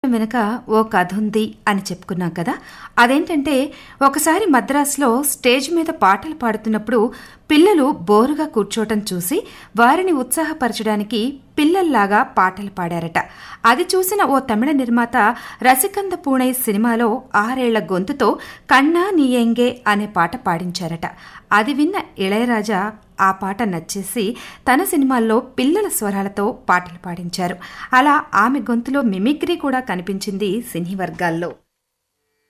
వెనుక ఓ కథ ఉంది అని చెప్పుకున్నాం కదా అదేంటంటే ఒకసారి మద్రాసులో స్టేజ్ మీద పాటలు పాడుతున్నప్పుడు పిల్లలు బోరుగా కూర్చోటం చూసి వారిని ఉత్సాహపరచడానికి పిల్లల్లాగా పాటలు పాడారట అది చూసిన ఓ తమిళ నిర్మాత రసికంద పూణై సినిమాలో ఆరేళ్ల గొంతుతో కన్నా నీయంగే అనే పాట పాడించారట అది విన్న ఇళయరాజా ఆ పాట నచ్చేసి తన సినిమాల్లో పిల్లల స్వరాలతో పాటలు పాడించారు అలా ఆమె గొంతులో మిమిక్రీ కూడా కనిపించింది సినీ వర్గాల్లో